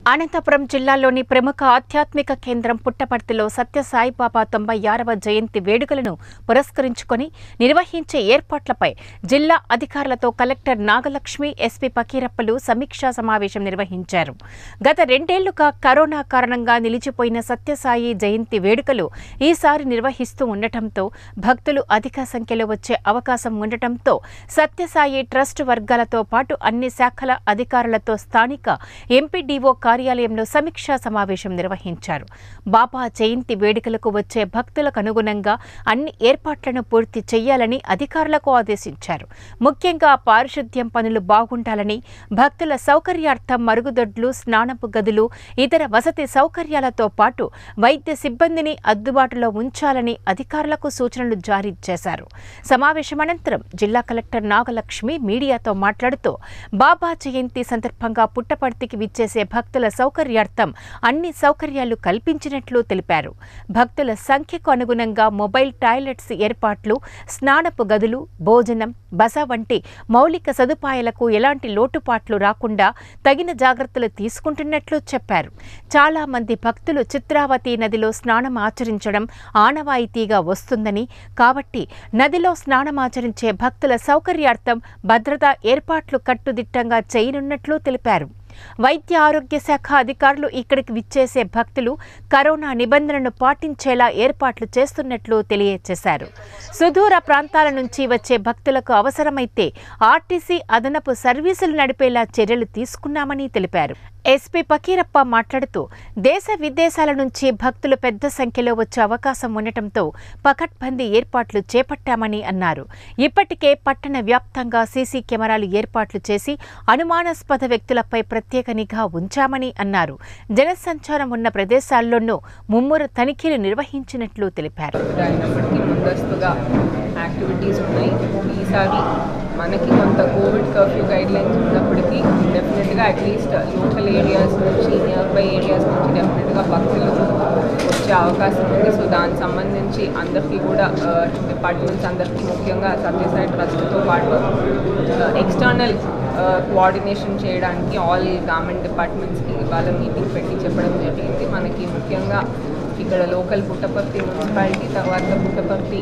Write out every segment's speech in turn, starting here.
అనంతపురం జిల్లాలోని ప్రముఖ ఆధ్యాత్మిక కేంద్రం పుట్టపర్తిలో సత్యసాయిబాబా తొంభై ఆరవ జయంతి వేడుకలను పురస్కరించుకొని నిర్వహించే ఏర్పాట్లపై జిల్లా అధికారులతో కలెక్టర్ నాగలక్ష్మి ఎస్పీ పకీరప్పలు సమీక్షా సమావేశం నిర్వహించారు గత రెండేళ్లుగా కరోనా కారణంగా నిలిచిపోయిన సత్యసాయి జయంతి వేడుకలు ఈసారి నిర్వహిస్తూ ఉండటంతో భక్తులు అధిక సంఖ్యలో వచ్చే అవకాశం ఉండటంతో సత్యసాయి ట్రస్ట్ వర్గాలతో పాటు అన్ని శాఖల అధికారులతో స్థానిక ఎంపీడీఓ కార్యాలయంలో సమీక్షా సమావేశం నిర్వహించారు బాబా జయంతి వేడుకలకు వచ్చే భక్తులకు అనుగుణంగా అన్ని ఏర్పాట్లను పూర్తి చేయాలని అధికారులకు ఆదేశించారు ముఖ్యంగా పారిశుద్ధ్యం పనులు బాగుండాలని భక్తుల సౌకర్యార్థం మరుగుదొడ్లు స్నానపు గదులు ఇతర వసతి సౌకర్యాలతో పాటు వైద్య సిబ్బందిని అందుబాటులో ఉంచాలని అధికారులకు సూచనలు జారీ చేశారు సమావేశం అనంతరం జిల్లా కలెక్టర్ నాగలక్ష్మి మీడియాతో మాట్లాడుతూ బాబా జయంతి సందర్భంగా పుట్టపర్తికి విచ్చేసే భక్తుల సౌకర్యార్థం అన్ని సౌకర్యాలు కల్పించినట్లు తెలిపారు భక్తుల సంఖ్యకు అనుగుణంగా మొబైల్ టాయిలెట్స్ ఏర్పాట్లు స్నానపు గదులు భోజనం బస వంటి మౌలిక సదుపాయాలకు ఎలాంటి లోటుపాట్లు రాకుండా తగిన జాగ్రత్తలు తీసుకుంటున్నట్లు చెప్పారు చాలా మంది భక్తులు చిత్రావతి నదిలో స్నానం ఆచరించడం ఆనవాయితీగా వస్తుందని కాబట్టి నదిలో స్నానమాచరించే భక్తుల సౌకర్యార్థం భద్రతా ఏర్పాట్లు కట్టుదిట్టంగా చేయనున్నట్లు తెలిపారు వైద్య ఆరోగ్య శాఖ అధికారులు ఇక్కడికి విచ్చేసే భక్తులు కరోనా నిబంధనలను పాటించేలా ఏర్పాట్లు చేస్తున్నట్లు తెలియజేశారు సుదూర ప్రాంతాల నుంచి వచ్చే భక్తులకు అవసరమైతే ఆర్టీసీ అదనపు సర్వీసులు నడిపేలా చర్యలు తీసుకున్నామని తెలిపారు ఎస్పీ పకీరప్ప మాట్లాడుతూ దేశ విదేశాల నుంచి భక్తులు పెద్ద సంఖ్యలో వచ్చే అవకాశం ఉండటంతో పకడ్బందీ ఏర్పాట్లు చేపట్టామని అన్నారు ఇప్పటికే పట్టణ వ్యాప్తంగా సీసీ కెమెరాలు ఏర్పాట్లు చేసి అనుమానాస్పద వ్యక్తులపై ప్రత్యేక నిఘా ఉంచామని అన్నారు జనసంచారం ఉన్న ప్రదేశాల్లోనూ ముమ్మూరు తనిఖీలు నిర్వహించినట్లు తెలిపారు అయినప్పటికీ ముందస్తుగా యాక్టివిటీస్ ఉన్నాయి ఈసారి మనకి కొంత కోవిడ్ కర్ఫ్యూ గైడ్ లైన్స్ ఉన్నప్పటికీ డెఫినెట్గా అట్లీస్ట్ లోకల్ ఏరియాస్ నుంచి నియర్ బై ఏరియాస్ నుంచి డెఫినెట్గా భక్తులు వచ్చే అవకాశం ఉంది సో దానికి సంబంధించి అందరికీ కూడా డిపార్ట్మెంట్స్ అందరికీ ముఖ్యంగా సత్యసాయి ట్రస్ట్తో పాటు ఎక్స్టర్నల్ కోఆర్డినేషన్ చేయడానికి ఆల్ గవర్నమెంట్ డిపార్ట్మెంట్స్కి ఇవాళ మీటింగ్ పెట్టి చెప్పడం జరిగింది మనకి ముఖ్యంగా ఇక్కడ లోకల్ పుట్టపర్తి మున్సిపాలిటీ తర్వాత పుట్టపర్తి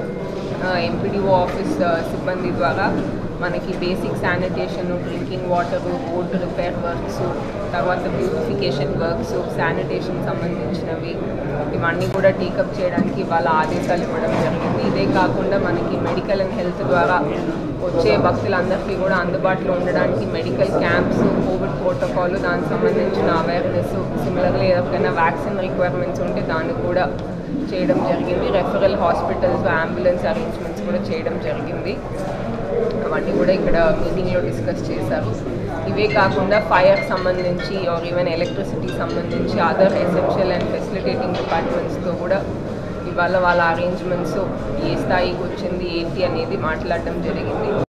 ఎంపీడీఓ ఆఫీస్ సిబ్బంది ద్వారా మనకి basic sanitation drinking water road repair works తర్వాత బ్యూటిఫికేషన్ వర్క్స్ శానిటేషన్ సంబంధించినవి ఇవన్నీ కూడా టేకప్ చేయడానికి వాళ్ళ ఆదేశాలు ఇవ్వడం జరిగింది ఇదే కాకుండా మనకి మెడికల్ అండ్ హెల్త్ ద్వారా వచ్చే భక్తులందరికీ కూడా అందుబాటులో ఉండడానికి మెడికల్ క్యాంప్స్ కోవిడ్ ప్రోటోకాల్ దానికి సంబంధించిన అవేర్నెస్ సిమిలర్లీ ఎవరికైనా వ్యాక్సిన్ రిక్వైర్మెంట్స్ ఉంటే దాన్ని కూడా చేయడం జరిగింది రెఫరల్ హాస్పిటల్స్ అంబులెన్స్ అరేంజ్మెంట్స్ కూడా చేయడం జరిగింది అవన్నీ కూడా ఇక్కడ మీటింగ్లో డిస్కస్ చేశారు ఇవే కాకుండా ఫైర్ సంబంధించి ఆర్ ఈవెన్ ఎలక్ట్రిసిటీ సంబంధించి అదర్ ఎసెన్షియల్ అండ్ ఫెసిలిటేటింగ్ డిపార్ట్మెంట్స్తో కూడా ఇవాళ వాళ్ళ అరేంజ్మెంట్స్ ఏ స్థాయికి వచ్చింది ఏంటి అనేది మాట్లాడడం జరిగింది